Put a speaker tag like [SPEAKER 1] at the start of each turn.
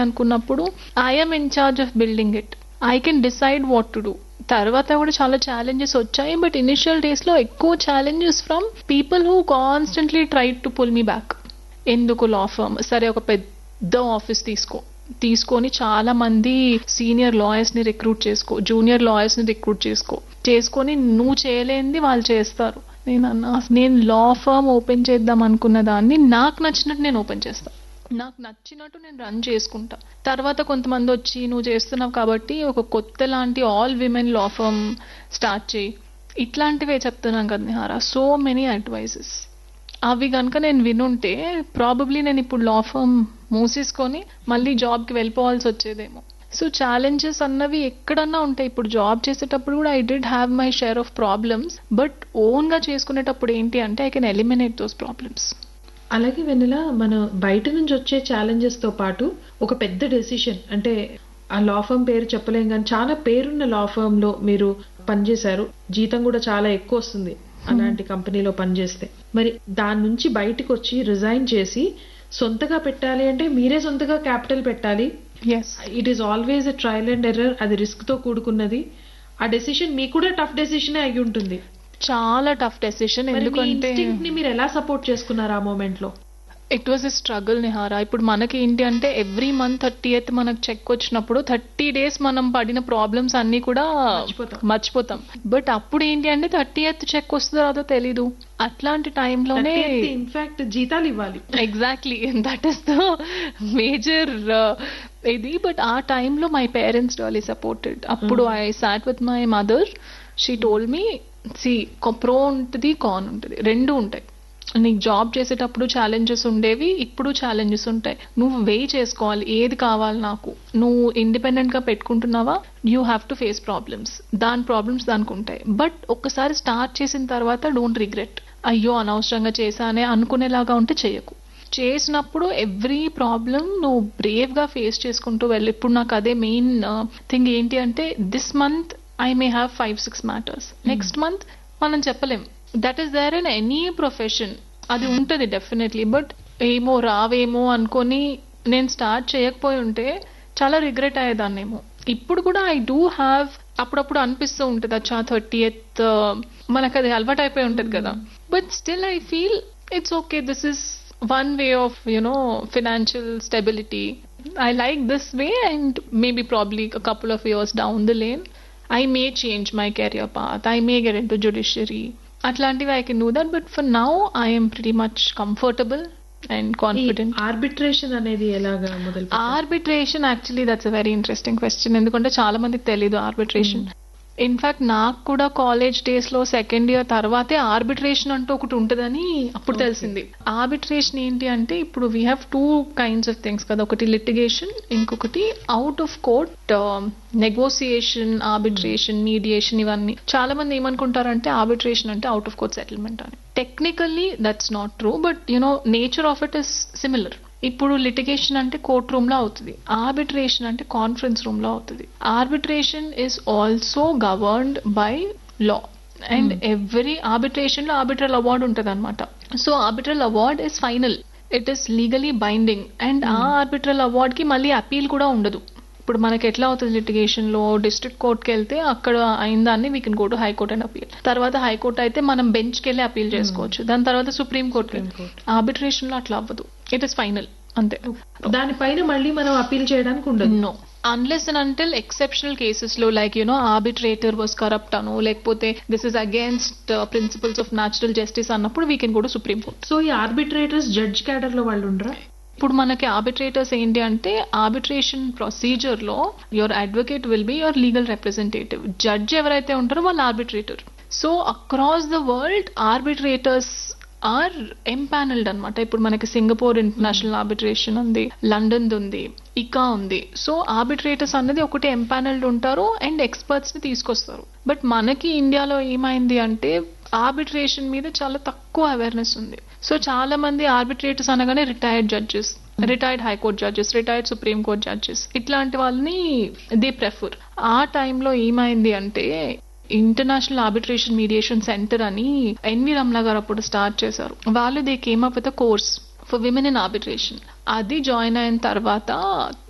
[SPEAKER 1] అనుకున్నప్పుడు I'm in charge of building it I can decide what to do తర్వాత కూడా చాలా ఛాలెంజెస్ వచ్చాయి బట్ ఇనిషియల్ డేస్ లో ఎక్కువ challenges from people who constantly try to pull me back ఎందుకు law firm సరే ఒక పెద్ద ఆఫీస్ తీసుకో తీసుకొని చాలా మంది సీనియర్ లాయర్స్ ని రిక్రూట్ చేసుకో జూనియర్ లాయర్స్ ని రిక్రూట్ చేసుకో చేసుకొని నువ్వు చేయలేనిది వాళ్ళు చేస్తారు నేను అన్నా నేను లా ఫర్మ్ ఓపెన్ చేద్దాం అనుకున్న దాన్ని నాకు నచ్చినట్టు నేను ఓపెన్ చేస్తాను నాకు నచ్చినట్టు నేను రన్ చేసుకుంటా తర్వాత కొంతమంది వచ్చి నువ్వు చేస్తున్నావు కాబట్టి ఒక కొత్త లాంటి all women law firm start చేయి ఇట్లాంటివే చెప్తున్నాం కదా నిహారా సో మెనీ అడ్వైజెస్ అవి కనుక నేను వినుంటే ప్రాబబ్లీ నేను ఇప్పుడు లా ఫర్మ్ మూసేసుకొని మళ్ళీ జాబ్కి వెళ్ళిపోవాల్సి వచ్చేదేమో సో ఛాలెంజెస్ అన్నవి ఎక్కడన్నా ఉంటాయి ఇప్పుడు జాబ్ చేసేటప్పుడు కూడా I did have my share of problems but ఓన్గా చేసుకునేటప్పుడు ఏంటి అంటే I can eliminate those problems
[SPEAKER 2] అలాగే వెన్నెల మన బయట నుంచి వచ్చే challenges తో పాటు ఒక పెద్ద డెసిషన్ అంటే ఆ లా ఫర్మ్ పేరు చెప్పలేం కానీ చాలా పేరున్న లా ఫర్మ్ లో మీరు పనిచేశారు జీతం కూడా చాలా ఎక్కువ వస్తుంది అలాంటి కంపెనీలో పనిచేస్తే మరి దాని నుంచి బయటకు వచ్చి రిజైన్ చేసి సొంతగా పెట్టాలి అంటే మీరే సొంతగా క్యాపిటల్ పెట్టాలి
[SPEAKER 1] as
[SPEAKER 2] it is always a trial and error అది రిస్క్ తో కూడుకున్నది ఆ డెసిషన్ మీకు కూడా టఫ్ డెసిషన్ అయి ఉంటుంది
[SPEAKER 1] చాలా టఫ్ డెసిషన్
[SPEAKER 2] మరి మీ
[SPEAKER 1] ఎందుకంటే
[SPEAKER 2] instinct ని మీరు ఎలా సపోర్ట్ చేసుకున్నారు ఆ మూమెంట్ లో
[SPEAKER 1] ఇట్ వాజ్ ఎ స్ట్రగుల్ నిహారా ఇప్పుడు మనకి ఏంటి అంటే ఎవ్రీ మంత్ థర్టీ ఎయిత్ మనకు చెక్ వచ్చినప్పుడు థర్టీ డేస్ మనం పడిన ప్రాబ్లమ్స్ అన్ని కూడా
[SPEAKER 2] మర్చిపోతాం.
[SPEAKER 1] మర్చిపోతాం బట్ అప్పుడు ఏంటి అంటే థర్టీ ఎయిత్ చెక్ వస్తుందో రాదో తెలీదు అట్లాంటి టైంలోనే
[SPEAKER 2] ఇన్ఫాక్ట్ జీతాలు ఇవ్వాలి
[SPEAKER 1] exactly that is the major ఇది బట్ ఆ టైంలో మై పేరెంట్స్ డాలీ సపోర్టెడ్ అప్పుడు I sat with my mother she told me see pro ఉంటుంది కాన్ ఉంటుంది రెండు ఉంటాయి నీకు జాబ్ చేసేటప్పుడు ఛాలెంజెస్ ఉండేవి ఇప్పుడు ఛాలెంజెస్ ఉంటాయి నువ్వు వెయి చేసుకోవాలి ఏది కావాలి నాకు నువ్వు ఇండిపెండెంట్ గా పెట్టుకుంటున్నావా you have to face problems దాని ప్రాబ్లమ్స్ దానికి ఉంటాయి బట్ ఒక్కసారి స్టార్ట్ చేసిన తర్వాత డోంట్ రిగ్రెట్ అయ్యో అనవసరంగా చేశానే అనుకునేలాగా ఉంటే చేయకు చేసినప్పుడు ఎవ్రీ ప్రాబ్లం నువ్వు బ్రేవ్ గా ఫేస్ చేసుకుంటూ వెళ్ళి ఇప్పుడు నాకు అదే మెయిన్ థింగ్ ఏంటి అంటే this month I may have five six matters next month మనం చెప్పలేం that is there in any profession అది ఉంటుంది డెఫినెట్లీ బట్ ఏమో రావేమో అనుకొని నేను స్టార్ట్ చేయకపోయి ఉంటే చాలా రిగ్రెట్ అయ్యేదాన్నేమో ఇప్పుడు కూడా ఐ డూ హ్యావ్ అప్పుడప్పుడు అనిపిస్తూ ఉంటుంది అచ్చా థర్టీ ఎత్ మనకు అది అలవాటు అయిపోయి ఉంటుంది కదా but still I feel it's okay this is one way of you know financial stability I like this way and maybe probably couple of years down the lane I may change my career path I may get into judiciary అట్లాంటివి I can do that but for now I'm pretty much comfortable and confident
[SPEAKER 2] arbitration అనేది ఎలాగా మొదలు
[SPEAKER 1] arbitration actually that's a very interesting question ఎందుకంటే చాలా మందికి తెలియదు arbitration in fact నాకు కూడా కాలేజ్ డేస్ లో సెకండ్ ఇయర్ తర్వాతే ఆర్బిట్రేషన్ అంటూ ఒకటి ఉంటుందని అప్పుడు తెలిసింది ఆర్బిట్రేషన్ ఏంటి అంటే ఇప్పుడు we have two kinds of things కదా ఒకటి లిటిగేషన్ ఇంకొకటి out of court negotiation arbitration mediation ఇవన్నీ చాలా మంది ఏమనుకుంటారంటే ఆర్బిట్రేషన్ అంటే అవుట్ ఆఫ్ కోర్ట్ సెటిల్మెంట్ అని technically that's not true but you know nature of it is similar ఇప్పుడు లిటిగేషన్ అంటే కోర్ట్ రూమ్ లో అవుతుంది ఆర్బిట్రేషన్ అంటే కాన్ఫరెన్స్ రూమ్ లో అవుతుంది arbitration is also governed by law and every arbitration లో ఆర్బిట్రల్ అవార్డ్ ఉంటుంది అనమాట so arbitral award is final it is legally binding and ఆ ఆర్బిట్రల్ అవార్డ్ కి మళ్ళీ అపీల్ కూడా ఉండదు ఇప్పుడు మనకి ఎట్లా అవుతుంది లిటిగేషన్ లో డిస్ట్రిక్ట్ కోర్ట్కి వెళ్తే అక్కడ అయిన దాన్ని we can go to high court and appeal తర్వాత హైకోర్ట్ అయితే మనం బెంచ్ కి వెళ్ళి అపీల్ చేసుకోవచ్చు దాని తర్వాత సుప్రీం కోర్ట్ ఆర్బిట్రేషన్ లో అట్లా అవ్వదు ఇట్ ఇస్ ఫైనల్ అంతే
[SPEAKER 2] దానిపైన మళ్ళీ మనం అపీల్ చేయడానికి ఉండదు
[SPEAKER 1] no unless and until exceptional cases లో like you know arbitrator was corrupt అను లేకపోతే this is against principles of natural justice అన్నప్పుడు we can go to supreme court
[SPEAKER 2] so ఈ ఆర్బిట్రేటర్స్ జడ్జ్ క్యాడర్ లో వాళ్ళు ఉండరా
[SPEAKER 1] ఇప్పుడు మనకి ఆర్బిట్రేటర్స్ ఏంటి అంటే ఆర్బిట్రేషన్ ప్రొసీజర్ లో your advocate will be your legal representative judge ఎవరైతే ఉంటారో వాళ్ళు arbitrator so across the world arbitrators are empanelled అనమాట ఇప్పుడు మనకి సింగపూర్ ఇంటర్నేషనల్ ఆర్బిట్రేషన్ ఉంది లండన్ ఉంది ఇకా ఉంది సో ఆర్బిట్రేటర్స్ అన్నది ఒకటి ఎంపానల్డ్ ఉంటారు అండ్ ఎక్స్పర్ట్స్ ని తీసుకొస్తారు బట్ మనకి ఇండియాలో ఏమైంది అంటే ఆర్బిట్రేషన్ మీద చాలా తక్కువ అవేర్నెస్ ఉంది సో చాలా మంది ఆర్బిట్రేటర్స్ అనగానే retired judges retired high court judges retired supreme court judges ఇట్లాంటి వాళ్ళని దే ప్రెఫర్ ఆ టైంలో ఏమైంది అంటే ఇంటర్నేషనల్ ఆర్బిట్రేషన్ మీడియేషన్ సెంటర్ అని ఎన్వి రమణ గారు అప్పుడు స్టార్ట్ చేశారు వాళ్ళు they came up with course for women in arbitration అది జాయిన్ అయిన తర్వాత